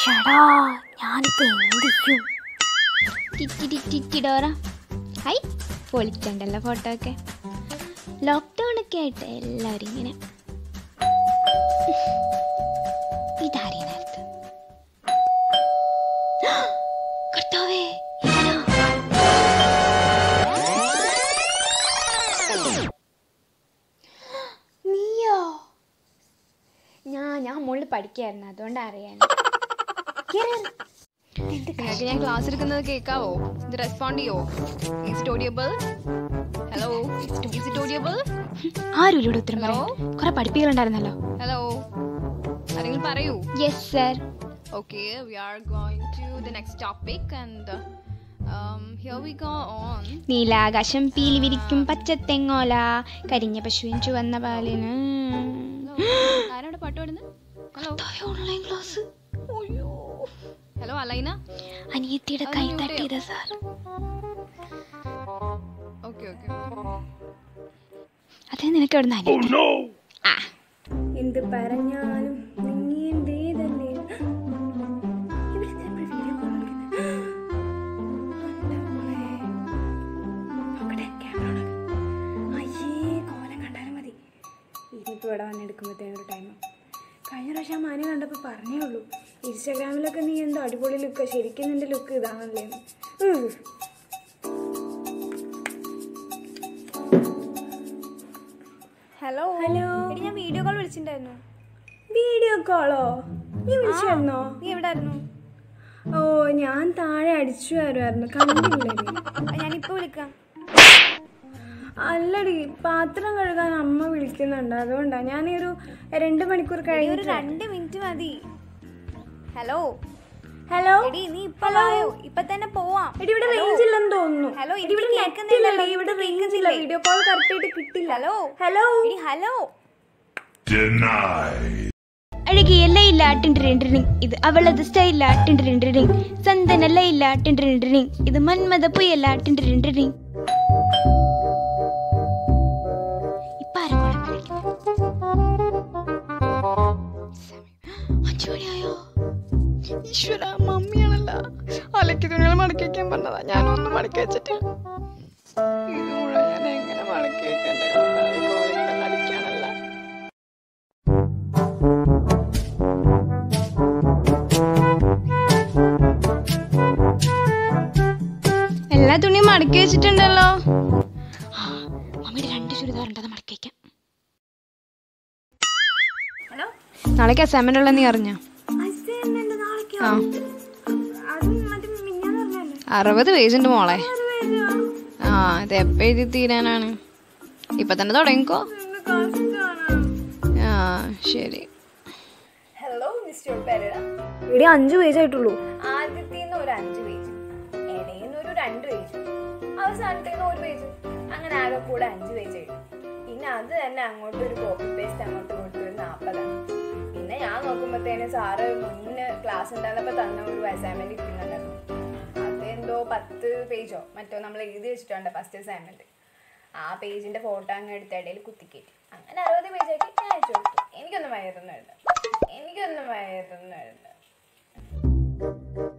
ചേടാ ഞാനിപ്പോ എന്ത് ചെയ്യും ടിറ്റിഡിറ്റിഡോറ ഹൈ പൊളിക്കണ്ടല്ലോ ഫോട്ടോ ഒക്കെ ലോക്ക്ഡൗൺ ഒക്കെ ആയിട്ട് എല്ലാവരും ഇങ്ങനെ ഇതാരിയ നേരത്ത് കർത്താവേ ഇവനാ? നീയോ ഞാൻ ഞാൻ മുകളിൽ പഠിക്കായിരുന്നു അതുകൊണ്ട് അറിയാൻ നിങ്ങൾക്ക് ഞാൻ ക്ലാസ് എടുക്കുന്നത് കേൾക്കാവോ ഇത് റെസ്പോണ്ട് ചെയ്യോ is it audible hello is it audible ആരും ഇവിടെ ഉത്തരം ഹലോ പറയും കുറെ പഠിപ്പിക്കലുണ്ടായിരുന്നല്ലോ ഹലോ ആരെങ്കിലും പറയൂ yes sir okay we are going to the next topic and here we go on നീലാകാശം പീലി വിരിക്കും പച്ചത്തെങ്ങോല കരിഞ്ഞ പശുവിൻ ചുവന്ന പാലിന് ആരാണ് പാട്ട് പാടുന്നത് ഹലോ ഓൺലൈൻ ക്ലാസ് ഹലോ അലൈന അനിയത്തിയുടെ അത് കൈ mute തട്ടിയത് സാർ ഓക്കെ ഓക്കെ അതേ നിനക്ക് എവിടെ നിന്ന് ആ എന്ത് പറഞ്ഞാലും നീ എന്റേതല്ലേ ഇവിടെ നമ്മൾ വീഡിയോ കോൾ അയ്യേ കോലം കണ്ടാലും മതി ഇനിയിപ്പോൾ ഇവിടെ വന്നെടുക്കുമ്പോഴത്തേനൊരു ടൈം കഴിഞ്ഞ പ്രാവശ്യം മാന കണ്ടപ്പോൾ പറഞ്ഞേ ഉള്ളൂ ഇൻസ്റ്റാഗ്രാമിലൊക്കെ നീ എന്തോ അടിപൊളി ലുക്ക് ശരിക്കും നിന്റെ ലുക്ക് ഇതാണല്ലേ ഉം. ഹലോ ഹലോ എടി ഞാൻ വീഡിയോ കോൾ വിളിച്ചിട്ടുണ്ടായിരുന്നു വീഡിയോ കോളോ നീ വിളിച്ചായിരുന്നോ നീ എവിടായിരുന്നു ഓ ഞാൻ താഴെ അടിച്ചു വരുമായിരുന്നു കണ്ടില്ലേ നീ? ഞാനിപ്പോ വിളിക്കാം അല്ലടി പാത്രം കഴുകാൻ അമ്മ വിളിക്കുന്നുണ്ട് അതുകൊണ്ടാ ഞാൻ ഒരു രണ്ട് മണിക്കൂർ എടി, ഒരു കഴിഞ്ഞിട്ട് രണ്ട് മിനിറ്റ് മതി ഹലോ ഹലോ എടി നീ ഇപ്പൊ വായോ ഇപ്പൊ തന്നെ പോവാം എടി ഇവിടെ റേഞ്ച് ഇല്ലെന്ന് തോന്നുന്നു ഹലോ, എടി, ഇവിടെ എനിക്ക് net കേൾക്കുന്നില്ലല്ലോ, ഇല്ലടി, ഇവിടെ എനിക്ക് റേഞ്ച് ഇല്ല വീഡിയോ കോൾ കറക്റ്റ് ആയിട്ട് കിട്ടില്ല ഹലോ ഹലോ എടി ഹലോ Denied. അഴകിയല്ല ഇല്ല ടിൻഡിരിണ്ടിരിങ് ഇത് അവളത് സ്റ്റൈല ടിൻഡിരിണ്ടിരിങ് സന്തനല്ല ഇല്ല ടിൻഡിരിണ്ടിരിങ് ഇത് മന്മത പുയല്ല ടിൻഡിരിണ്ടിരിങ് ഇപ്പൊ ആരും കോളം വിളിക്കുന്നത് അഞ്ചു മണിയായോ ഈശ്വര മമ്മിയാണല്ല അലക്കി തുണികൾ മടക്കി വയ്ക്കാൻ പറഞ്ഞതാ ഞാനൊന്നും മടക്കി വെച്ചിട്ടില്ല ഇത് മുഴുവൻ ഞാൻ എങ്ങനെ മടക്കി വെക്കണ്ടേ അടിക്കാനല്ല എല്ലാ തുണിയും മടക്കി വെച്ചിട്ടുണ്ടല്ലോ മമ്മിയുടെ രണ്ട് ചുരിദാറുണ്ട് അത് മടക്കി വയ്ക്കാം നാളേക്ക് അസൈൻമെന്റ് ഉള്ള നീ അറിഞ്ഞ അസൈൻമെന്റ് നാളേക്കോ ആ അത് മറ്റേ മിഞ്ഞാന്ന് പറഞ്ഞല്ലേ അറുപത് പേജ് ഉണ്ട് മോളെ ആ ഇത് എപ്പോ എഴുതി തീരാനാണ് ഇപ്പൊ തന്നെ തുടങ്ങിക്കോ ആ ശരി ഹലോ മിസ്റ്റർ പെരട ഇവിടെ അഞ്ചു പേജ് ആയിട്ടുള്ളൂ ആദ്യത്തേന്ന് ഒരു അഞ്ച് പേജ് ഇടയിൽ ഒരു രണ്ട് പേജ് അവസാനത്തേന്ന് ഒരു പേജ് അങ്ങനെ ആകെ കൂടെ അഞ്ച് പേജ് എഴുതി പിന്നെ അത് തന്നെ അങ്ങോട്ട് ഒരു കോപ്പി പേസ്റ്റ് അങ്ങോട്ട് കൊടുത്തു ഒരു നാൽപ്പതാണ് പിന്നെ ഞാൻ നോക്കുമ്പോഴത്തേന് സാറ് മുന്നേ ക്ലാസ് ഉണ്ടായിരുന്നപ്പോൾ തന്ന ഒരു അസൈൻമെന്റ് ഇരിക്കുന്നുണ്ടായിരുന്നു അതെന്തോ പത്ത് പേജോ മറ്റോ നമ്മൾ എഴുതി വെച്ചിട്ടുണ്ട് ഫസ്റ്റ് അസൈൻമെന്റ് ആ പേജിന്റെ ഫോട്ടോ അങ്ങ് എടുത്ത് ഇടയിൽ കുത്തിക്കേറ്റി അങ്ങനെ അറുപത് പേജാക്കി ഞാൻ അയച്ചു കൊടുത്തു എനിക്കൊന്നും വയ്യതൊന്നും എഴുതാം എനിക്കൊന്നും വയ്യതൊന്നും എഴുതാം